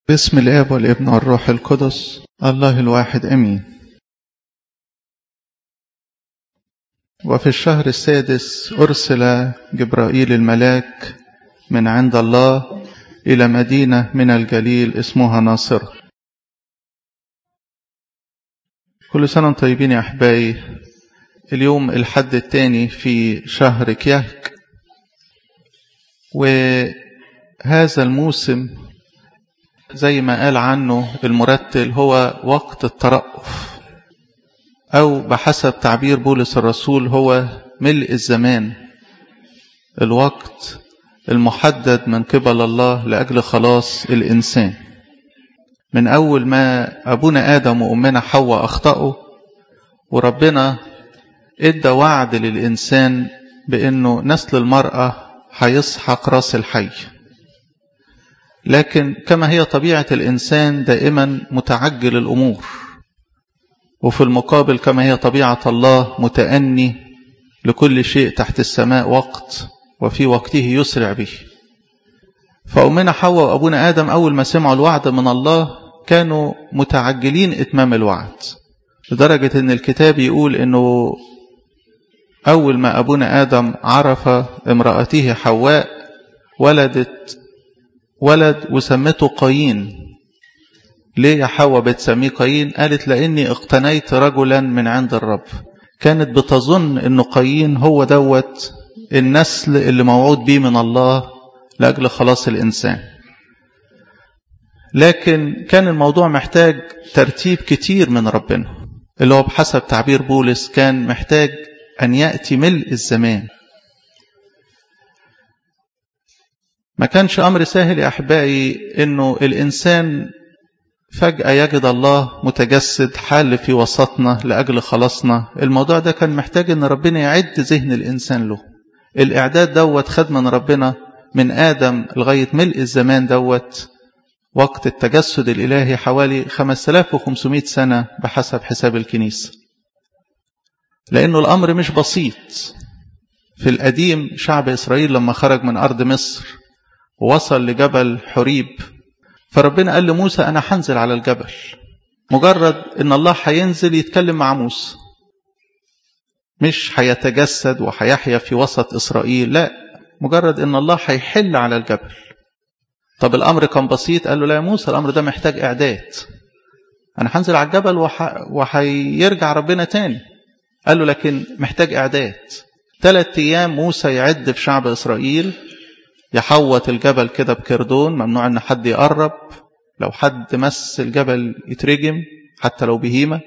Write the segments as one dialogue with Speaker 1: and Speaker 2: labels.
Speaker 1: باسم الاب والابن والروح القدس الله الواحد امين وفي الشهر السادس ارسل جبرائيل الملاك من عند الله الى مدينه من الجليل اسمها ناصره كل سنه طيبين يا احبائي اليوم الحد الثاني في شهر كيهك وهذا الموسم زي ما قال عنه المرتل هو وقت الترأف أو بحسب تعبير بولس الرسول هو ملء الزمان الوقت المحدد من قبل الله لأجل خلاص الإنسان من أول ما أبونا آدم وأمنا حواء أخطأوا وربنا ادى وعد للإنسان بأنه نسل المرأة هيسحق راس الحي لكن كما هي طبيعة الإنسان دائما متعجل الأمور وفي المقابل كما هي طبيعة الله متأني لكل شيء تحت السماء وقت وفي وقته يسرع به فأمنا حواء وأبونا آدم أول ما سمعوا الوعد من الله كانوا متعجلين إتمام الوعد لدرجة أن الكتاب يقول أنه أول ما أبونا آدم عرف امرأته حواء ولدت ولد وسمته قايين ليه يا حواء بتسميه قايين قالت لاني اقتنيت رجلا من عند الرب كانت بتظن ان قايين هو دوت النسل اللي موعود بيه من الله لاجل خلاص الانسان لكن كان الموضوع محتاج ترتيب كتير من ربنا اللي هو بحسب تعبير بولس كان محتاج ان ياتي ملء الزمان ما كانش أمر سهل يا أحبائي أنه الإنسان فجأة يجد الله متجسد حال في وسطنا لأجل خلاصنا الموضوع ده كان محتاج أن ربنا يعد ذهن الإنسان له الإعداد دوت خد من ربنا من آدم لغاية ملء الزمان دوت وقت التجسد الإلهي حوالي 5500 سنة بحسب حساب الكنيسة لأنه الأمر مش بسيط في القديم شعب إسرائيل لما خرج من أرض مصر ووصل لجبل حريب فربنا قال لموسى أنا هنزل على الجبل مجرد إن الله هينزل يتكلم مع موسى مش هيتجسد وهيحيا في وسط إسرائيل لا مجرد إن الله هيحل على الجبل طب الأمر كان بسيط قال له لا يا موسى الأمر ده محتاج إعداد أنا هنزل على الجبل وح... وهيرجع ربنا تاني قال له لكن محتاج إعداد ثلاث أيام موسى يعد في شعب إسرائيل يحوط الجبل كده بكردون ممنوع ان حد يقرب لو حد مس الجبل يترجم حتى لو بهيمه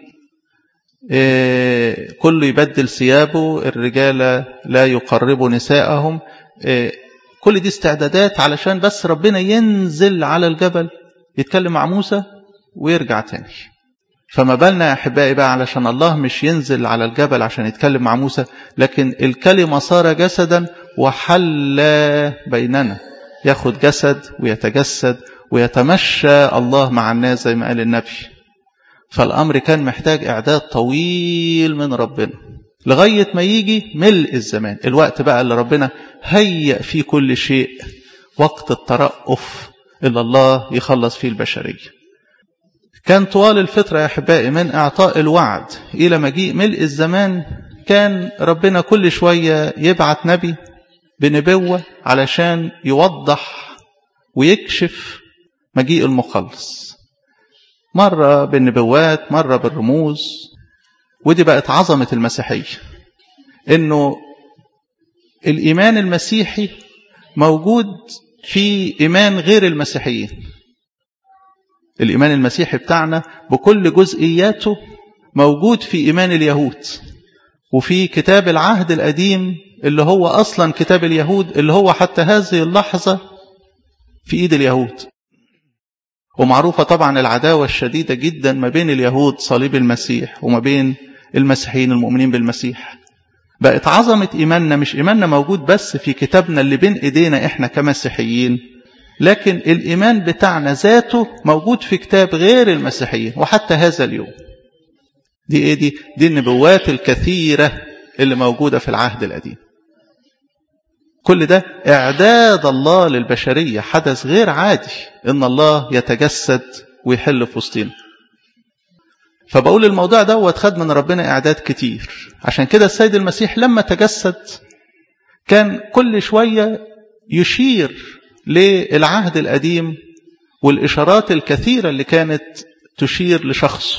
Speaker 1: إيه كله يبدل ثيابه الرجال لا يقربوا نساءهم إيه كل دي استعدادات علشان بس ربنا ينزل على الجبل يتكلم مع موسى ويرجع تاني فما بالنا يا احبائي بقى علشان الله مش ينزل على الجبل عشان يتكلم مع موسى لكن الكلمه صار جسدا وحل بيننا ياخد جسد ويتجسد ويتمشى الله مع الناس زي ما قال النبي فالأمر كان محتاج إعداد طويل من ربنا لغاية ما يجي ملء الزمان الوقت بقى اللي ربنا هيأ فيه كل شيء وقت الترأف اللي الله يخلص فيه البشرية كان طوال الفترة يا أحبائي من إعطاء الوعد إلى مجيء ملء الزمان كان ربنا كل شوية يبعت نبي بنبوة علشان يوضح ويكشف مجيء المخلص مرة بالنبوات مرة بالرموز ودي بقت عظمة المسيحية انه الايمان المسيحي موجود في ايمان غير المسيحيين الايمان المسيحي بتاعنا بكل جزئياته موجود في ايمان اليهود وفي كتاب العهد القديم اللي هو أصلا كتاب اليهود اللي هو حتى هذه اللحظة في إيد اليهود ومعروفة طبعا العداوة الشديدة جدا ما بين اليهود صليب المسيح وما بين المسيحيين المؤمنين بالمسيح بقت عظمة إيماننا مش إيماننا موجود بس في كتابنا اللي بين إيدينا إحنا كمسيحيين لكن الإيمان بتاعنا ذاته موجود في كتاب غير المسيحيين وحتى هذا اليوم دي إيه دي؟ دي النبوات الكثيرة اللي موجودة في العهد القديم كل ده إعداد الله للبشرية حدث غير عادي إن الله يتجسد ويحل في وسطنا فبقول الموضوع دوت خد من ربنا إعداد كتير عشان كده السيد المسيح لما تجسد كان كل شوية يشير للعهد القديم والإشارات الكثيرة اللي كانت تشير لشخصه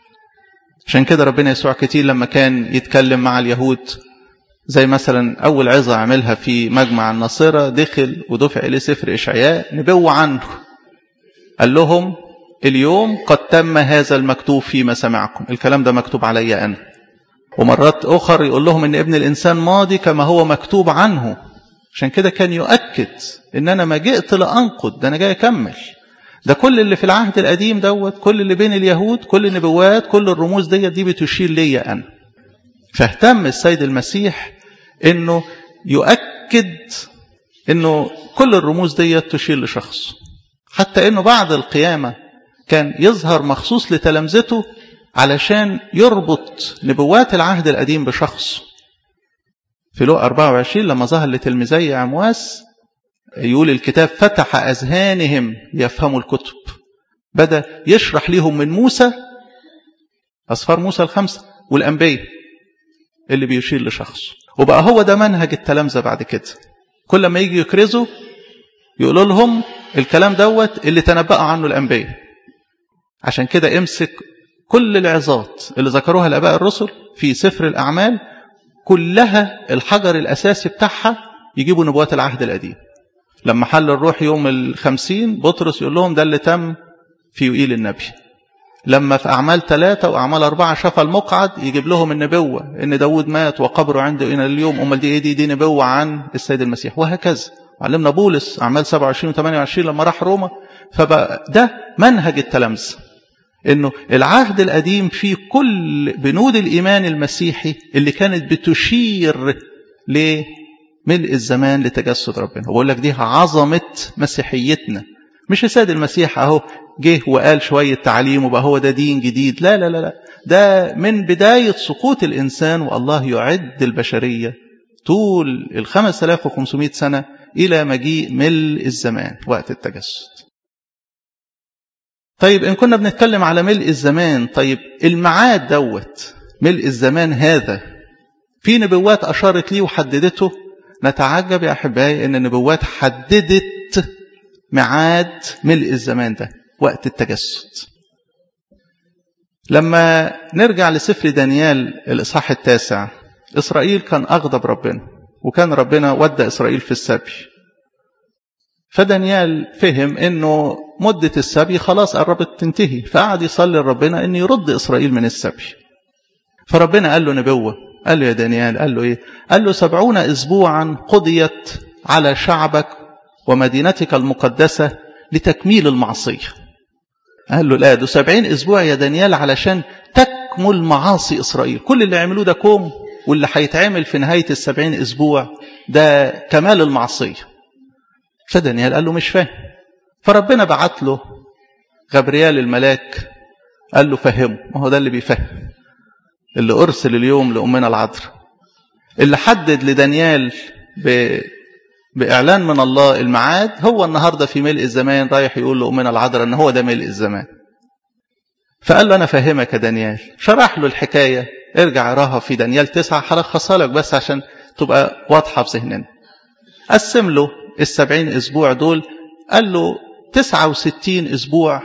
Speaker 1: عشان كده ربنا يسوع كتير لما كان يتكلم مع اليهود زي مثلا أول عظة عملها في مجمع الناصرة دخل ودفع إليه سفر إشعياء نبوة عنه قال لهم اليوم قد تم هذا المكتوب فيما سمعكم الكلام ده مكتوب علي أنا ومرات أخر يقول لهم إن ابن الإنسان ماضي كما هو مكتوب عنه عشان كده كان يؤكد إن أنا ما جئت لأنقض ده أنا جاي أكمل ده كل اللي في العهد القديم دوت كل اللي بين اليهود كل النبوات كل الرموز دي دي بتشير ليا أنا فاهتم السيد المسيح انه يؤكد انه كل الرموز دي تشير لشخص حتى انه بعد القيامة كان يظهر مخصوص لتلامذته علشان يربط نبوات العهد القديم بشخص في لو 24 لما ظهر لتلميذي عمواس يقول الكتاب فتح أذهانهم يفهموا الكتب بدأ يشرح لهم من موسى أصفار موسى الخمسة والأنبياء اللي بيشير لشخص وبقى هو ده منهج التلامذة بعد كده كل ما يجي يكرزوا يقولوا لهم الكلام دوت اللي تنبأوا عنه الأنبياء عشان كده امسك كل العظات اللي ذكروها الآباء الرسل في سفر الأعمال كلها الحجر الأساسي بتاعها يجيبوا نبوات العهد القديم لما حل الروح يوم الخمسين بطرس يقول لهم ده اللي تم في يوئيل النبي لما في أعمال ثلاثة وأعمال أربعة شفى المقعد يجيب لهم النبوة إن داود مات وقبره عنده إلى اليوم أمال دي إيه دي, دي نبوة عن السيد المسيح وهكذا علمنا بولس أعمال 27 و 28 لما راح روما فبقى ده منهج التلامذة إنه العهد القديم فيه كل بنود الإيمان المسيحي اللي كانت بتشير لملء الزمان لتجسد ربنا وبقول لك دي عظمة مسيحيتنا مش السيد المسيح أهو جه وقال شوية تعليم وبقى هو ده دين جديد لا لا لا لا ده من بداية سقوط الإنسان والله يعد البشرية طول ال 5500 سنة إلى مجيء ملء الزمان وقت التجسد طيب إن كنا بنتكلم على ملء الزمان طيب الميعاد دوت ملء الزمان هذا في نبوات أشارت ليه وحددته نتعجب يا أحبائي أن النبوات حددت ميعاد ملء الزمان ده وقت التجسد لما نرجع لسفر دانيال الإصحاح التاسع إسرائيل كان أغضب ربنا وكان ربنا ودى إسرائيل في السبي فدانيال فهم أنه مدة السبي خلاص قربت تنتهي فقعد يصلي لربنا أن يرد إسرائيل من السبي فربنا قال له نبوة قال له يا دانيال قال له إيه قال له سبعون أسبوعا قضيت على شعبك ومدينتك المقدسة لتكميل المعصية قال له لا ده سبعين أسبوع يا دانيال علشان تكمل معاصي إسرائيل كل اللي عملوه ده كوم واللي هيتعمل في نهاية السبعين أسبوع ده كمال المعصية فدانيال قال له مش فاهم فربنا بعت له غبريال الملاك قال له فهمه ما هو ده اللي بيفهم اللي أرسل اليوم لأمنا العذراء اللي حدد لدانيال ب... بإعلان من الله الميعاد هو النهاردة في ملء الزمان رايح يقول لأمنا العذراء أن هو ده ملء الزمان فقال له أنا فهمك يا دانيال شرح له الحكاية ارجع اراها في دانيال تسعة هلخصها لك بس عشان تبقى واضحة في ذهننا قسم له السبعين أسبوع دول قال له تسعة وستين أسبوع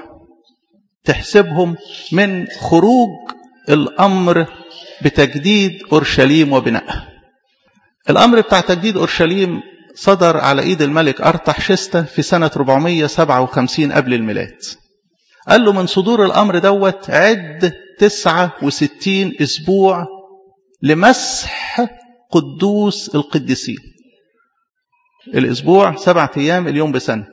Speaker 1: تحسبهم من خروج الأمر بتجديد أورشليم وبنائها الأمر بتاع تجديد أورشليم صدر على إيد الملك أرتحشستة في سنة 457 قبل الميلاد قال له من صدور الأمر دوت عد 69 أسبوع لمسح قدوس القديسين الأسبوع سبعة أيام اليوم بسنة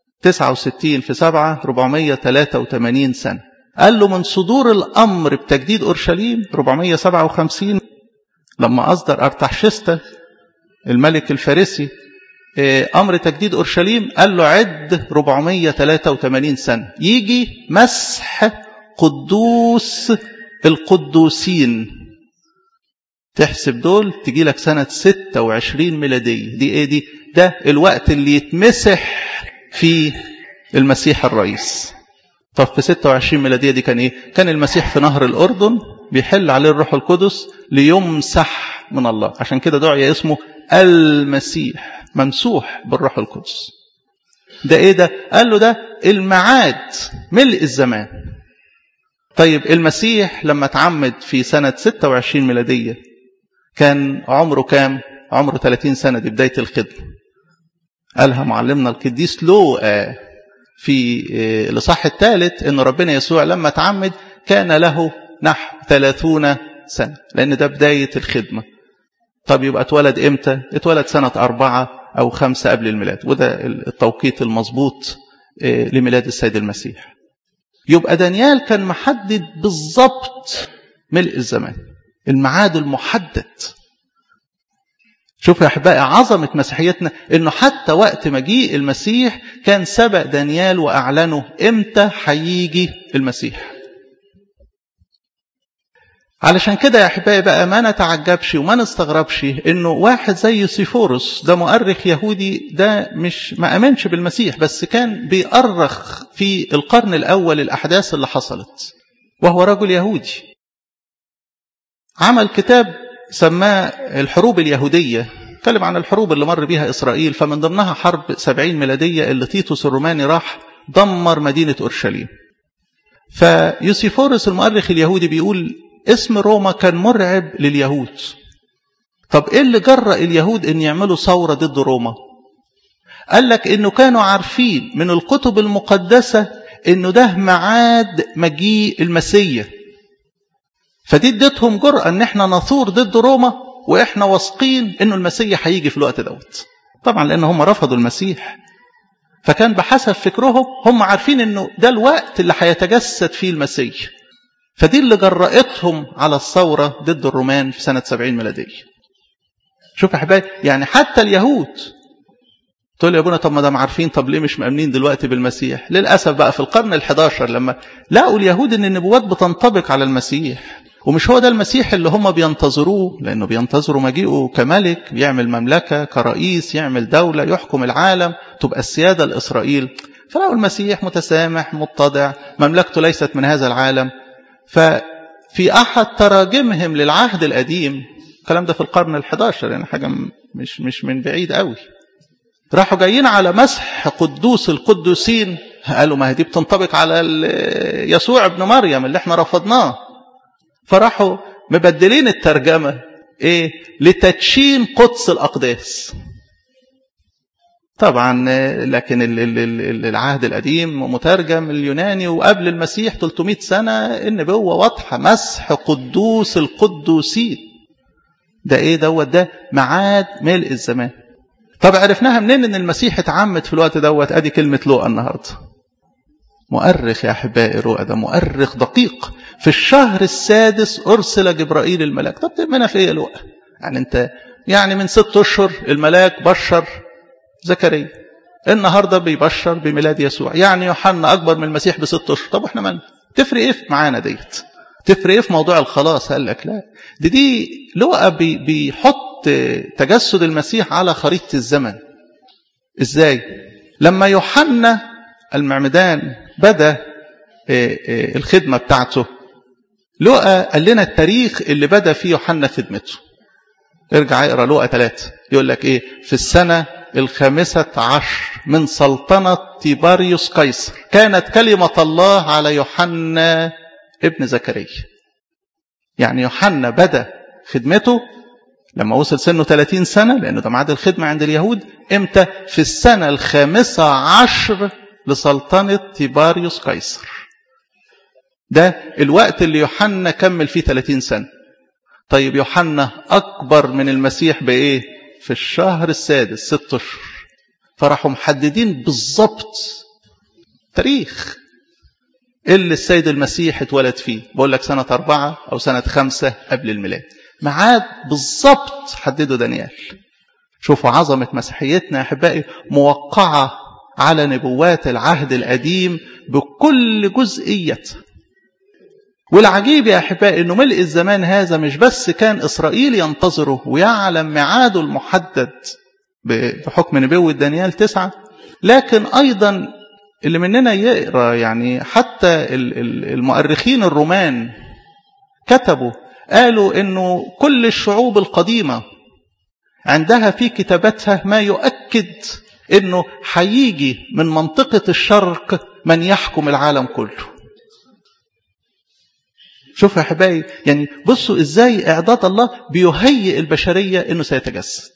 Speaker 1: 69 في سبعة 483 سنة قال له من صدور الأمر بتجديد أورشليم 457 لما أصدر أرتحشستة الملك الفارسي أمر تجديد أورشليم قال له عد 483 سنة يجي مسح قدوس القدوسين تحسب دول تجي لك سنة 26 ميلادية دي ايه دي ده الوقت اللي يتمسح في المسيح الرئيس طب في 26 ميلادية دي كان ايه كان المسيح في نهر الأردن بيحل عليه الروح القدس ليمسح من الله عشان كده دعي اسمه المسيح ممسوح بالروح القدس ده ايه ده قال له ده المعاد ملء الزمان طيب المسيح لما اتعمد في سنة 26 ميلادية كان عمره كام عمره 30 سنة دي بداية الخدمة قالها معلمنا القديس لوقا في الإصحاح الثالث أن ربنا يسوع لما اتعمد كان له نحو 30 سنة لأن ده بداية الخدمة طب يبقى اتولد إمتى اتولد سنة أربعة أو خمسة قبل الميلاد وده التوقيت المظبوط لميلاد السيد المسيح يبقى دانيال كان محدد بالظبط ملء الزمان الميعاد المحدد شوفوا يا احبائي عظمه مسيحيتنا انه حتى وقت مجيء المسيح كان سبق دانيال واعلنه امتى هيجي المسيح علشان كده يا احبائي بقى ما نتعجبش وما نستغربش انه واحد زي سيفورس ده مؤرخ يهودي ده مش ما امنش بالمسيح بس كان بيأرخ في القرن الاول الاحداث اللي حصلت وهو رجل يهودي عمل كتاب سماه الحروب اليهودية اتكلم عن الحروب اللي مر بيها إسرائيل فمن ضمنها حرب سبعين ميلادية اللي تيتوس الروماني راح دمر مدينة أورشليم فيوسيفورس المؤرخ اليهودي بيقول اسم روما كان مرعب لليهود طب ايه اللي جرأ اليهود ان يعملوا ثورة ضد روما قال لك انه كانوا عارفين من الكتب المقدسة انه ده معاد مجيء المسيح فدي ادتهم جرأة ان احنا نثور ضد روما واحنا واثقين انه المسيح هيجي في الوقت دوت طبعا لان هم رفضوا المسيح فكان بحسب فكرهم هم عارفين انه ده الوقت اللي هيتجسد فيه المسيح فدي اللي جرأتهم على الثورة ضد الرومان في سنة 70 ميلادية شوف يا حبايبي يعني حتى اليهود تقول يا ابونا طب ما دام عارفين طب ليه مش مأمنين دلوقتي بالمسيح للأسف بقى في القرن ال11 لما لقوا اليهود ان النبوات بتنطبق على المسيح ومش هو ده المسيح اللي هم بينتظروه لأنه بينتظروا مجيئه كملك بيعمل مملكة كرئيس يعمل دولة يحكم العالم تبقى السيادة لإسرائيل فلقوا المسيح متسامح متضع مملكته ليست من هذا العالم ففي أحد تراجمهم للعهد القديم الكلام ده في القرن ال11 يعني حاجة مش مش من بعيد قوي راحوا جايين على مسح قدوس القدوسين قالوا ما هي دي بتنطبق على يسوع ابن مريم اللي احنا رفضناه فراحوا مبدلين الترجمة ايه لتدشين قدس الأقداس طبعا لكن العهد القديم مترجم اليوناني وقبل المسيح 300 سنة النبوة واضحة مسح قدوس القدوسين ده ايه دوت ده معاد ملء الزمان طب عرفناها منين ان المسيح اتعمد في الوقت دوت ادي كلمة لوقا النهارده مؤرخ يا احبائي رؤى ده مؤرخ دقيق في الشهر السادس ارسل جبرائيل الملاك طب تؤمنها في ايه يا لوقا يعني انت يعني من ست اشهر الملاك بشر زكريا النهارده بيبشر بميلاد يسوع يعني يوحنا اكبر من المسيح بست اشهر طب احنا مالنا تفرق ايه معانا ديت تفرق ايه في موضوع الخلاص قال لك لا دي دي لوقا بي بيحط تجسد المسيح على خريطه الزمن ازاي لما يوحنا المعمدان بدا الخدمه بتاعته لوقا قال لنا التاريخ اللي بدا فيه يوحنا خدمته ارجع اقرا لوقا ثلاثة يقول لك ايه في السنه الخامسة عشر من سلطنة تيباريوس قيصر كانت كلمة الله على يوحنا ابن زكريا يعني يوحنا بدأ خدمته لما وصل سنه 30 سنة لأنه ده ميعاد الخدمة عند اليهود إمتى؟ في السنة الخامسة عشر لسلطنة تيباريوس قيصر ده الوقت اللي يوحنا كمل فيه 30 سنة طيب يوحنا أكبر من المسيح بإيه؟ في الشهر السادس ست اشهر فراحوا محددين بالظبط تاريخ اللي السيد المسيح اتولد فيه بقول لك سنة أربعة أو سنة خمسة قبل الميلاد معاد بالظبط حدده دانيال شوفوا عظمة مسيحيتنا يا أحبائي موقعة على نبوات العهد القديم بكل جزئية والعجيب يا أحبائي أنه ملء الزمان هذا مش بس كان إسرائيل ينتظره ويعلم ميعاده المحدد بحكم نبوة دانيال تسعة لكن أيضا اللي مننا يقرأ يعني حتى المؤرخين الرومان كتبوا قالوا أنه كل الشعوب القديمة عندها في كتاباتها ما يؤكد أنه هيجي من منطقة الشرق من يحكم العالم كله شوفوا يا احبائي يعني بصوا ازاي اعداد الله بيهيئ البشريه انه سيتجسد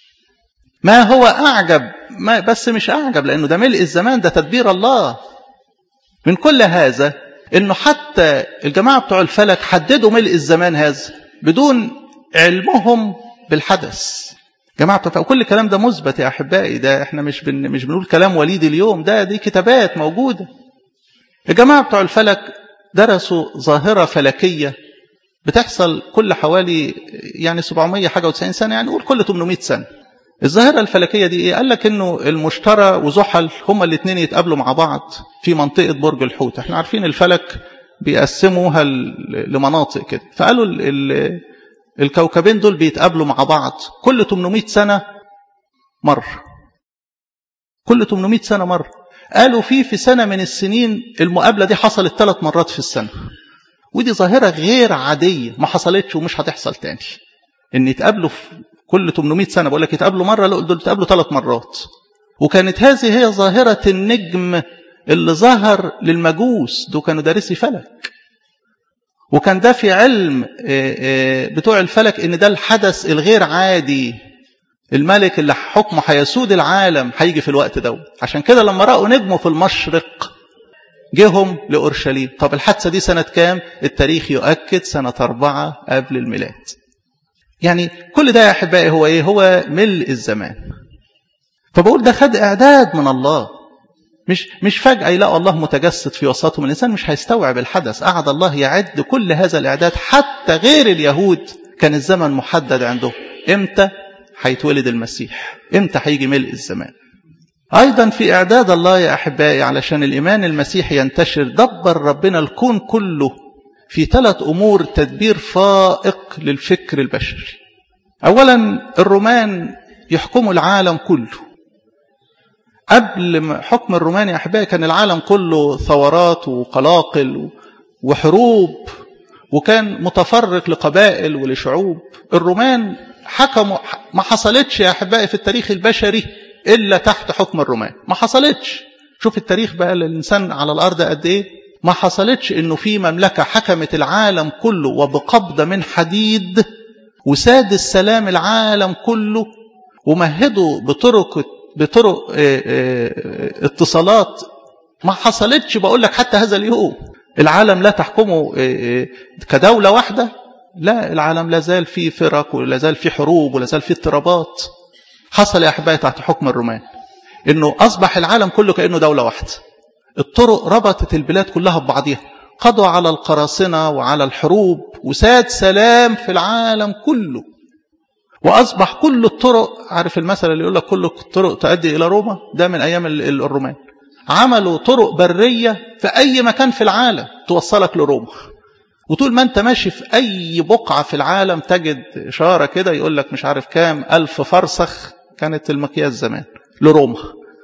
Speaker 1: ما هو اعجب ما بس مش اعجب لانه ده ملء الزمان ده تدبير الله من كل هذا انه حتى الجماعه بتوع الفلك حددوا ملء الزمان هذا بدون علمهم بالحدث جماعة بتوع كل الكلام ده مثبت يا احبائي ده احنا مش بن مش بنقول كلام وليد اليوم ده دي كتابات موجوده الجماعه بتوع الفلك درسوا ظاهرة فلكية بتحصل كل حوالي يعني 700 حاجة و90 سنة يعني قول كل 800 سنة الظاهرة الفلكية دي ايه؟ قال لك انه المشترى وزحل هما الاثنين يتقابلوا مع بعض في منطقة برج الحوت احنا عارفين الفلك بيقسموها لمناطق كده فقالوا ال ال الكوكبين دول بيتقابلوا مع بعض كل 800 سنة مرة كل 800 سنة مرة قالوا في في سنة من السنين المقابلة دي حصلت ثلاث مرات في السنة ودي ظاهرة غير عادية ما حصلتش ومش هتحصل تاني ان يتقابلوا في كل 800 سنة بقول لك يتقابلوا مرة لا دول يتقابلوا ثلاث مرات وكانت هذه هي ظاهرة النجم اللي ظهر للمجوس دول كانوا دارسي فلك وكان ده في علم بتوع الفلك ان ده الحدث الغير عادي الملك اللي حكمه هيسود العالم هيجي في الوقت ده عشان كده لما رأوا نجمه في المشرق جيهم لأورشليم طب الحادثة دي سنة كام التاريخ يؤكد سنة أربعة قبل الميلاد يعني كل ده يا أحبائي هو إيه هو ملء الزمان فبقول ده خد إعداد من الله مش مش فجأة يلاقوا الله متجسد في وسطهم الإنسان مش هيستوعب الحدث قعد الله يعد كل هذا الإعداد حتى غير اليهود كان الزمن محدد عندهم إمتى هيتولد المسيح إمتى هيجي ملء الزمان أيضا في إعداد الله يا أحبائي علشان الإيمان المسيحي ينتشر دبر ربنا الكون كله في ثلاث أمور تدبير فائق للفكر البشري أولا الرومان يحكموا العالم كله قبل حكم الرومان يا أحبائي كان العالم كله ثورات وقلاقل وحروب وكان متفرق لقبائل ولشعوب الرومان حكموا ما حصلتش يا أحبائي في التاريخ البشري إلا تحت حكم الرومان ما حصلتش شوف التاريخ بقى الإنسان على الأرض قد إيه ما حصلتش إنه في مملكة حكمت العالم كله وبقبضة من حديد وساد السلام العالم كله ومهدوا بطرق بطرق اتصالات ما حصلتش بقول لك حتى هذا اليوم العالم لا تحكمه كدولة واحدة لا العالم لا زال فيه فرق ولا زال فيه حروب ولا زال فيه اضطرابات حصل يا أحبائي تحت حكم الرومان إنه أصبح العالم كله كأنه دولة واحدة الطرق ربطت البلاد كلها ببعضها قضوا على القراصنة وعلى الحروب وساد سلام في العالم كله وأصبح كل الطرق عارف المثل اللي يقول لك كل الطرق تؤدي إلى روما ده من أيام الرومان عملوا طرق برية في أي مكان في العالم توصلك لروما وطول ما انت ماشي في أي بقعة في العالم تجد إشارة كده يقول لك مش عارف كام ألف فرسخ كانت المقياس زمان لروما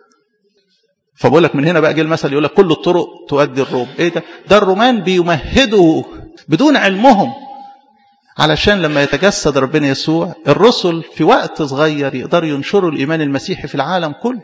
Speaker 1: فبقول لك من هنا بقى جه المثل يقول لك كل الطرق تؤدي الروم ايه ده ده الرومان بيمهدوا بدون علمهم علشان لما يتجسد ربنا يسوع الرسل في وقت صغير يقدروا ينشروا الإيمان المسيحي في العالم كله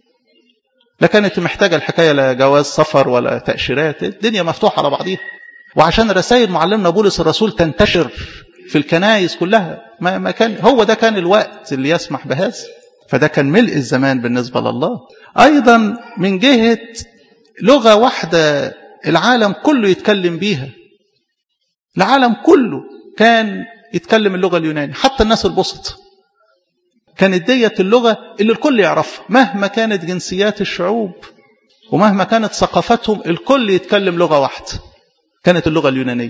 Speaker 1: لا كانت محتاجة الحكاية لا جواز سفر ولا تأشيرات الدنيا مفتوحة على بعضيها وعشان رسائل معلمنا بولس الرسول تنتشر في الكنائس كلها ما, ما كان هو ده كان الوقت اللي يسمح بهذا فده كان ملء الزمان بالنسبة لله أيضا من جهة لغة واحدة العالم كله يتكلم بيها العالم كله كان يتكلم اللغة اليونانية حتى الناس البسط كانت ديت اللغة اللي الكل يعرفها مهما كانت جنسيات الشعوب ومهما كانت ثقافتهم الكل يتكلم لغة واحدة كانت اللغة اليونانية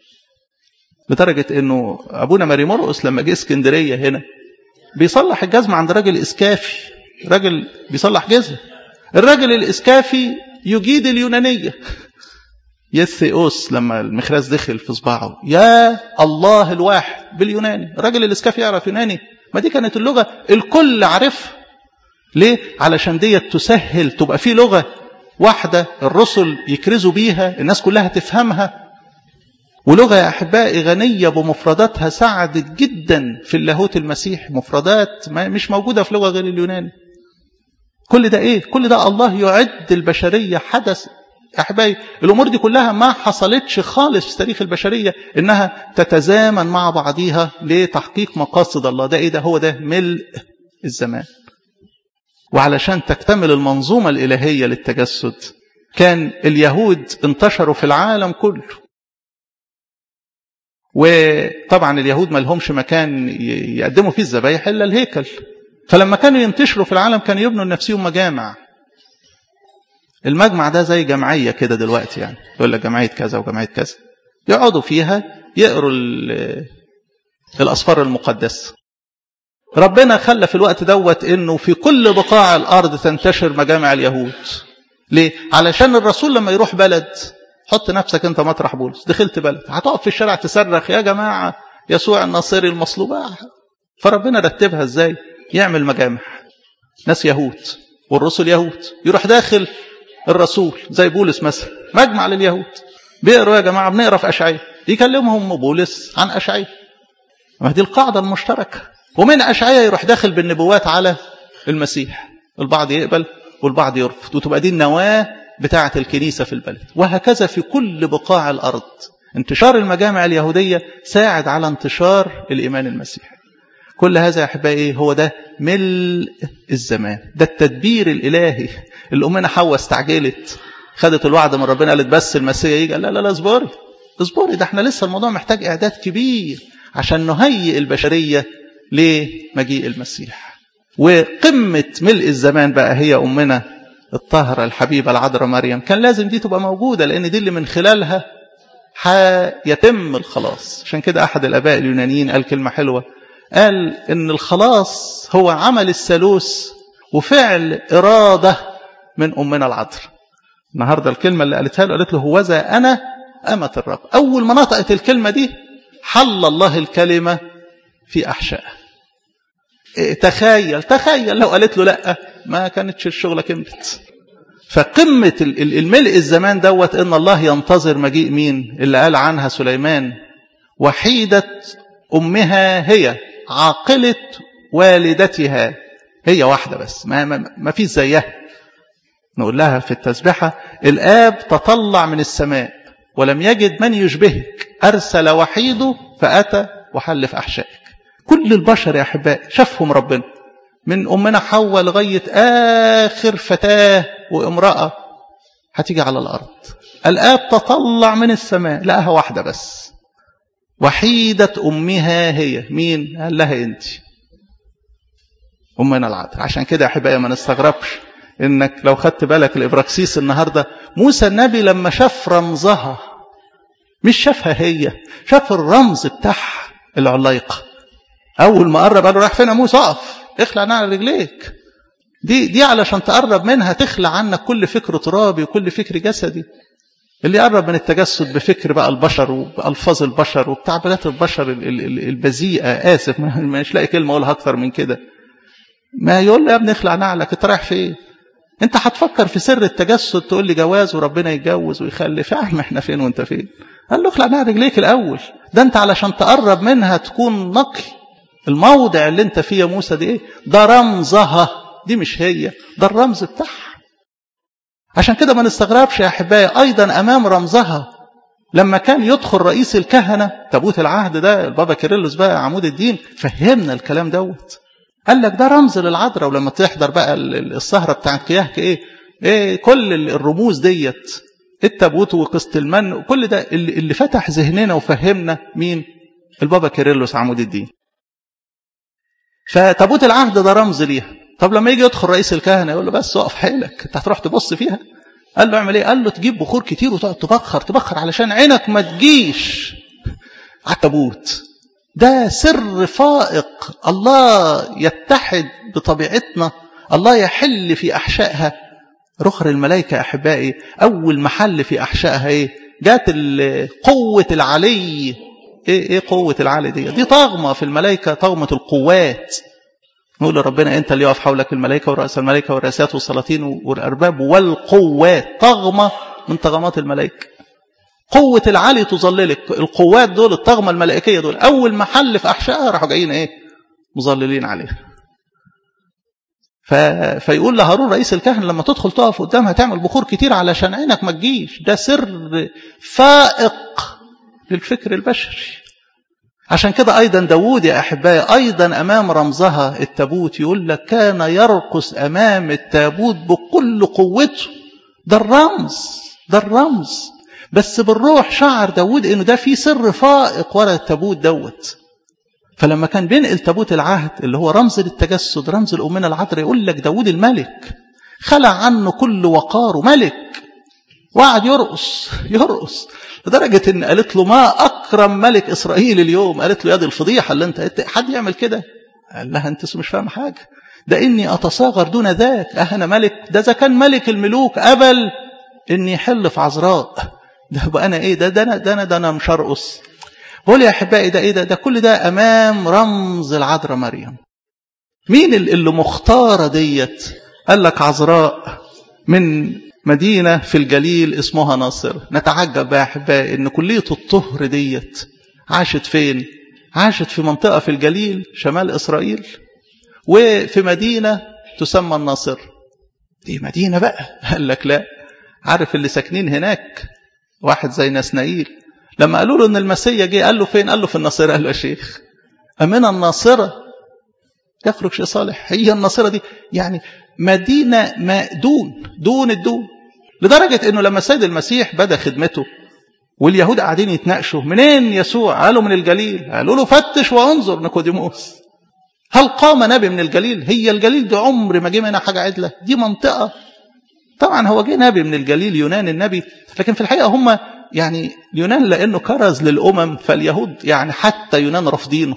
Speaker 1: لدرجة انه ابونا ماري مرقس لما جه اسكندرية هنا بيصلح الجزمة عند راجل اسكافي راجل بيصلح جزمة الراجل الاسكافي يجيد اليونانية يثيوس لما المخراز دخل في صباعه يا الله الواحد باليوناني الراجل الاسكاف يعرف يوناني ما دي كانت اللغة الكل عارفها ليه علشان ديت تسهل تبقى في لغة واحدة الرسل يكرزوا بيها الناس كلها تفهمها ولغة يا أحبائي غنية بمفرداتها ساعدت جدا في اللاهوت المسيح مفردات ما مش موجودة في لغة غير اليوناني كل ده إيه؟ كل ده الله يعد البشرية حدث أحبائي الأمور دي كلها ما حصلتش خالص في تاريخ البشرية إنها تتزامن مع بعضيها لتحقيق مقاصد الله ده إيه ده هو ده ملء الزمان وعلشان تكتمل المنظومة الإلهية للتجسد كان اليهود انتشروا في العالم كله وطبعا اليهود ما لهمش مكان يقدموا فيه الذبايح إلا الهيكل فلما كانوا ينتشروا في العالم كانوا يبنوا لنفسهم مجامع المجمع ده زي جمعية كده دلوقتي يعني يقول لك جمعية كذا وجمعية كذا يقعدوا فيها يقروا الأسفار المقدسة ربنا خلى في الوقت دوت انه في كل بقاع الارض تنتشر مجامع اليهود ليه علشان الرسول لما يروح بلد حط نفسك انت مطرح بولس دخلت بلد هتقف في الشارع تصرخ يا جماعه يسوع الناصري المصلوب فربنا رتبها ازاي يعمل مجامع ناس يهود والرسل يهود يروح داخل الرسول زي بولس مثلا مجمع لليهود بيقروا يا جماعه بنقرا في اشعياء يكلمهم بولس عن اشعياء ما دي القاعده المشتركه ومن أشعية يروح داخل بالنبوات على المسيح البعض يقبل والبعض يرفض وتبقى دي النواة بتاعة الكنيسة في البلد وهكذا في كل بقاع الأرض انتشار المجامع اليهودية ساعد على انتشار الإيمان المسيحي كل هذا يا أحبائي هو ده ملء الزمان ده التدبير الإلهي اللي أمنا حواء استعجلت خدت الوعد من ربنا قالت بس المسيح يجي لا لا لا اصبري اصبري ده احنا لسه الموضوع محتاج إعداد كبير عشان نهيئ البشرية لمجيء المسيح وقمة ملء الزمان بقى هي أمنا الطاهرة الحبيبة العذراء مريم كان لازم دي تبقى موجودة لأن دي اللي من خلالها حيتم الخلاص عشان كده أحد الأباء اليونانيين قال كلمة حلوة قال إن الخلاص هو عمل الثالوث وفعل إرادة من أمنا العذراء النهاردة الكلمة اللي قالتها له قالت له هوذا أنا أمة الرب أول ما نطقت الكلمة دي حل الله الكلمة في أحشائها تخيل تخيل لو قالت له لا ما كانتش الشغلة كملت فقمة الملء الزمان دوت ان الله ينتظر مجيء مين اللي قال عنها سليمان وحيدة امها هي عاقلة والدتها هي واحدة بس ما, ما, ما فيش زيها نقول لها في التسبحة الآب تطلع من السماء ولم يجد من يشبهك أرسل وحيده فأتى وحل في أحشائك كل البشر يا أحبائي شافهم ربنا من أمنا حواء لغاية آخر فتاة وامرأة هتيجي على الأرض الآب تطلع من السماء لقاها واحدة بس وحيدة أمها هي مين قال لها أنت أمنا العذراء عشان كده يا أحبائي ما نستغربش إنك لو خدت بالك الإبراكسيس النهاردة موسى النبي لما شاف رمزها مش شافها هي شاف الرمز بتاعها العلايقة أول ما قرب قال له رايح فين يا موسى اقف اخلع على رجليك دي دي علشان تقرب منها تخلع عنك كل فكر ترابي وكل فكر جسدي اللي يقرب من التجسد بفكر بقى البشر وبألفاظ البشر وبتعبيرات البشر البذيئة آسف مش لاقي كلمة أقولها أكثر من كده ما يقول له يا ابني اخلع نعلك انت رايح فين انت هتفكر في سر التجسد تقول لي جواز وربنا يتجوز ويخلف يا عم احنا فين وانت فين قال له اخلع نعل رجليك الاول ده انت علشان تقرب منها تكون نقي الموضع اللي انت فيه يا موسى دي ايه ده رمزها دي مش هي ده الرمز بتاعها عشان كده ما نستغربش يا احبائي ايضا امام رمزها لما كان يدخل رئيس الكهنه تابوت العهد ده البابا كيرلس بقى عمود الدين فهمنا الكلام دوت قال لك ده رمز للعذراء ولما تحضر بقى السهره بتاعت قياهك ايه ايه كل الرموز ديت التابوت وقسط المن كل ده اللي, اللي فتح ذهننا وفهمنا مين البابا كيرلس عمود الدين فتابوت العهد ده رمز ليها طب لما يجي يدخل رئيس الكهنه يقول له بس اقف حيلك انت هتروح تبص فيها قال له اعمل ايه قال له تجيب بخور كتير وتقعد تبخر تبخر علشان عينك ما تجيش على التابوت ده سر فائق الله يتحد بطبيعتنا الله يحل في احشائها رخر الملائكه احبائي اول محل في احشائها ايه جات قوة العلي ايه ايه قوة العلي دي دي طغمة في الملائكة طغمة القوات نقول لربنا انت اللي يقف حولك الملائكة ورأس الملائكة والرئاسات والسلاطين والأرباب والقوات طغمة من طغمات الملائكة قوة العلي تظللك القوات دول الطغمة الملائكية دول أول محل في أحشائها راحوا جايين إيه مظللين عليها ف... فيقول لهارون رئيس الكهنة لما تدخل تقف قدامها تعمل بخور كتير علشان عينك ما تجيش ده سر فائق للفكر البشري عشان كده أيضا داوود يا أحبائي أيضا أمام رمزها التابوت يقول لك كان يرقص أمام التابوت بكل قوته ده الرمز ده الرمز بس بالروح شعر داود انه ده في سر فائق ورا التابوت دوت فلما كان بينقل تابوت العهد اللي هو رمز للتجسد رمز الأمنا العذراء يقول لك داود الملك خلع عنه كل وقاره ملك وقعد يرقص يرقص لدرجة ان قالت له ما أكرم ملك إسرائيل اليوم قالت له يا دي الفضيحة اللي انت حد يعمل كده قال لها انت مش فاهم حاجة ده إني أتصاغر دون ذاك أه أنا ملك ده إذا كان ملك الملوك قبل إني يحل في عذراء ده بقى أنا إيه ده ده أنا ده أنا ده أنا مش هرقص قول يا أحبائي ده إيه ده ده كل ده أمام رمز العذراء مريم مين اللي مختارة ديت قال لك عذراء من مدينة في الجليل اسمها ناصر نتعجب بقى أحبائي إن كلية الطهر ديت عاشت فين عاشت في منطقة في الجليل شمال إسرائيل وفي مدينة تسمى الناصر دي مدينة بقى قال لك لا عارف اللي ساكنين هناك واحد زي نسنائيل لما قالوا له ان المسيا جه قال له فين قال له في الناصره قال له يا شيخ امنا الناصره يخرج شيء صالح هي الناصره دي يعني مدينه ما دون دون الدون لدرجه انه لما السيد المسيح بدا خدمته واليهود قاعدين يتناقشوا منين يسوع قالوا من الجليل قالوا له فتش وانظر نيكوديموس هل قام نبي من الجليل هي الجليل دي عمر ما جه منها حاجه عدله دي منطقه طبعا هو جه نبي من الجليل يونان النبي لكن في الحقيقه هم يعني يونان لانه كرز للامم فاليهود يعني حتى يونان رافضينه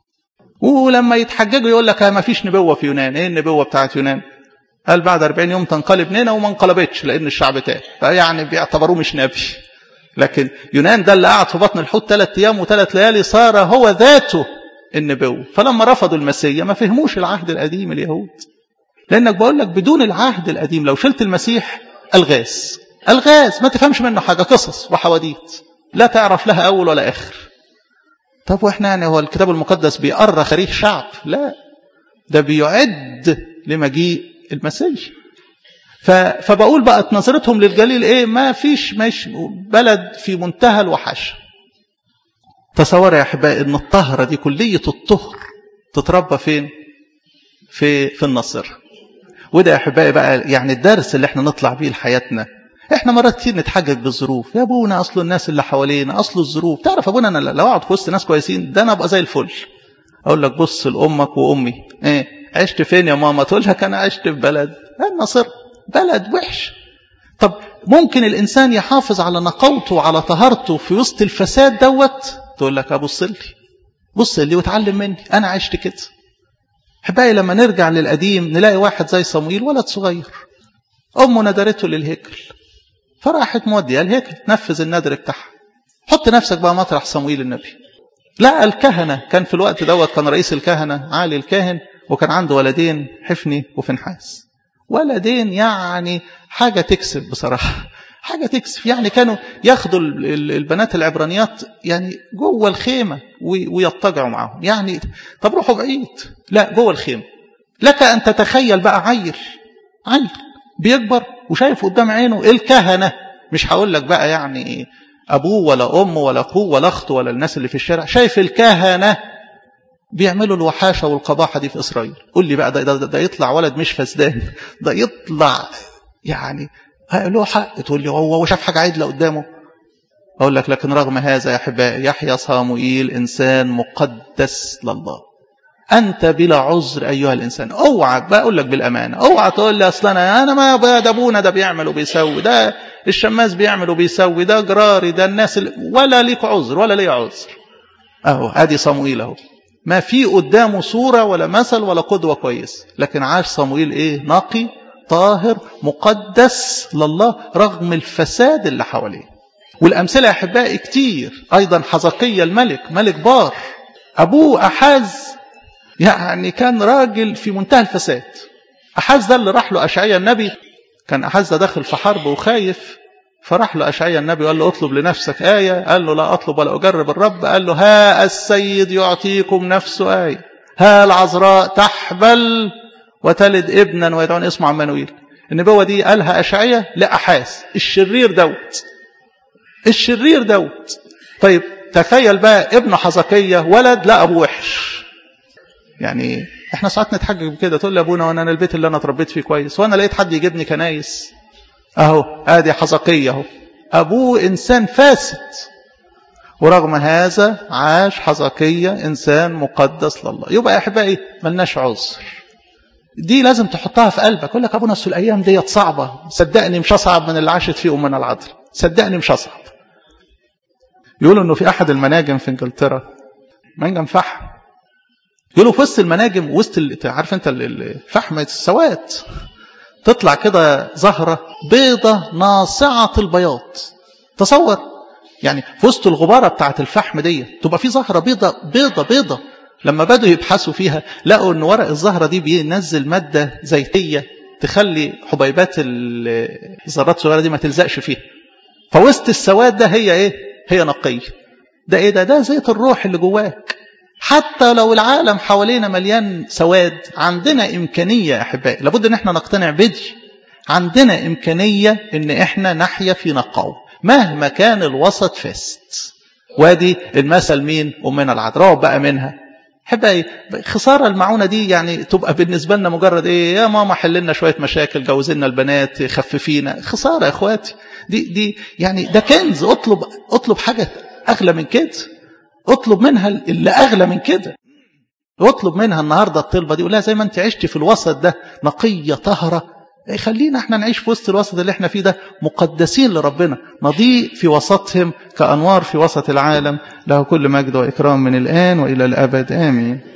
Speaker 1: ولما يتحججوا يقول لك ما فيش نبوه في يونان ايه النبوه بتاعت يونان قال بعد 40 يوم تنقلب نينا وما انقلبتش لان الشعب تاه فيعني بيعتبروه مش نبي لكن يونان ده اللي قعد في بطن الحوت ثلاث ايام وثلاث ليالي صار هو ذاته النبوه فلما رفضوا المسيا ما فهموش العهد القديم اليهود لانك بقول لك بدون العهد القديم لو شلت المسيح الغاز الغاز ما تفهمش منه حاجه قصص وحواديت لا تعرف لها اول ولا اخر طب واحنا يعني هو الكتاب المقدس بيقرى تاريخ شعب لا ده بيعد لمجيء المسيح فبقول بقت نظرتهم للجليل ايه ما فيش مش بلد في منتهى الوحشه تصور يا احبائي ان الطهره دي كليه الطهر تتربى فين في في النصر وده يا احبائي بقى يعني الدرس اللي احنا نطلع بيه لحياتنا احنا مرات كتير نتحجج بالظروف يا ابونا اصل الناس اللي حوالينا اصل الظروف تعرف ابونا انا لو اقعد في وسط ناس كويسين ده انا ابقى زي الفل اقول لك بص لامك وامي ايه عشت فين يا ماما تقول لك انا عشت في بلد النصر بلد وحش طب ممكن الانسان يحافظ على نقاوته وعلى طهارته في وسط الفساد دوت تقول لك ابص لي بص لي واتعلم مني انا عشت كده احبائي لما نرجع للقديم نلاقي واحد زي صمويل ولد صغير امه ندرته للهيكل فراحت موديه الهيكل نفذ النذر بتاعها حط نفسك بقى مطرح صمويل النبي لا الكهنة كان في الوقت دوت كان رئيس الكهنة عالي الكاهن وكان عنده ولدين حفني وفنحاس ولدين يعني حاجة تكسب بصراحة حاجة تكسب يعني كانوا ياخدوا البنات العبرانيات يعني جوه الخيمة ويضطجعوا معاهم يعني طب روحوا بعيد لا جوه الخيمة لك أن تتخيل بقى عيل عيل بيكبر وشايف قدام عينه الكهنة مش هقول لك بقى يعني أبوه ولا أمه ولا أخوه ولا أخته ولا الناس اللي في الشارع شايف الكهنة بيعملوا الوحاشة والقباحة دي في إسرائيل قول لي بقى ده, ده, ده يطلع ولد مش فسدان ده يطلع يعني له حق تقول لي هو شاف حاجة عدلة قدامه أقول لك لكن رغم هذا يا أحبائي يحيى صاموئيل إنسان مقدس لله أنت بلا عذر أيها الإنسان اوعى بقى أقول لك بالأمانة اوعى تقول لي أصلا أنا, أنا ما ده أبونا ده بيعمل وبيسوي ده الشماس بيعمل وبيسوي ده جراري ده الناس ولا ليك عذر ولا لي عذر أهو أدي صموئيل أهو ما في قدامه صورة ولا مثل ولا قدوة كويس لكن عاش صموئيل إيه نقي طاهر مقدس لله رغم الفساد اللي حواليه والأمثلة يا أحبائي كتير أيضا حزقية الملك ملك بار أبوه أحاز يعني كان راجل في منتهى الفساد أحاز ده اللي راح له أشعيا النبي كان أحاز ده داخل في حرب وخايف فراح له أشعيا النبي وقال له اطلب لنفسك آية قال له لا أطلب ولا أجرب الرب قال له ها السيد يعطيكم نفسه آية ها العذراء تحبل وتلد ابنا ويدعون اسمه عمانويل النبوة دي قالها أشعية لأحاس الشرير دوت الشرير دوت طيب تخيل بقى ابن حزقية ولد لا أبوه وحش يعني احنا ساعات نتحجج بكده تقول لي ابونا وانا انا البيت اللي انا اتربيت فيه كويس وانا لقيت حد يجيبني كنايس اهو ادي حزقية اهو ابوه انسان فاسد ورغم هذا عاش حزقية انسان مقدس لله يبقى يا احبائي ملناش عذر دي لازم تحطها في قلبك يقول لك ابونا الايام ديت صعبه صدقني مش اصعب من اللي عاشت فيه امنا العذراء صدقني مش اصعب يقولوا انه في احد المناجم في انجلترا منجم فحم يقولوا في وسط المناجم وسط عارف انت الفحم السواد تطلع كده زهره بيضه ناصعه البياض تصور يعني في وسط الغباره بتاعت الفحم دي تبقى في زهره بيضه بيضه بيضه لما بدوا يبحثوا فيها لقوا ان ورق الزهره دي بينزل ماده زيتيه تخلي حبيبات الذرات الصغيره دي ما تلزقش فيها فوسط السواد ده هي ايه هي نقيه ده ايه ده ده زيت الروح اللي جواك حتى لو العالم حوالينا مليان سواد عندنا امكانيه يا احبائي لابد ان احنا نقتنع بدي عندنا امكانيه ان احنا نحيا في نقاوه مهما كان الوسط فاسد وادي المثل مين امنا العذراء بقى منها احبائي خساره المعونه دي يعني تبقى بالنسبه لنا مجرد ايه يا ماما حل لنا شويه مشاكل جوز لنا البنات خففينا خساره يا اخواتي دي دي يعني ده كنز اطلب اطلب حاجه اغلى من كده اطلب منها اللي اغلى من كده اطلب منها النهارده الطلبه دي قول لها زي ما انت عشتي في الوسط ده نقيه طهره خلينا احنا نعيش في وسط الوسط اللي احنا فيه ده مقدسين لربنا نضيء في وسطهم كأنوار في وسط العالم له كل مجد وإكرام من الآن وإلى الأبد آمين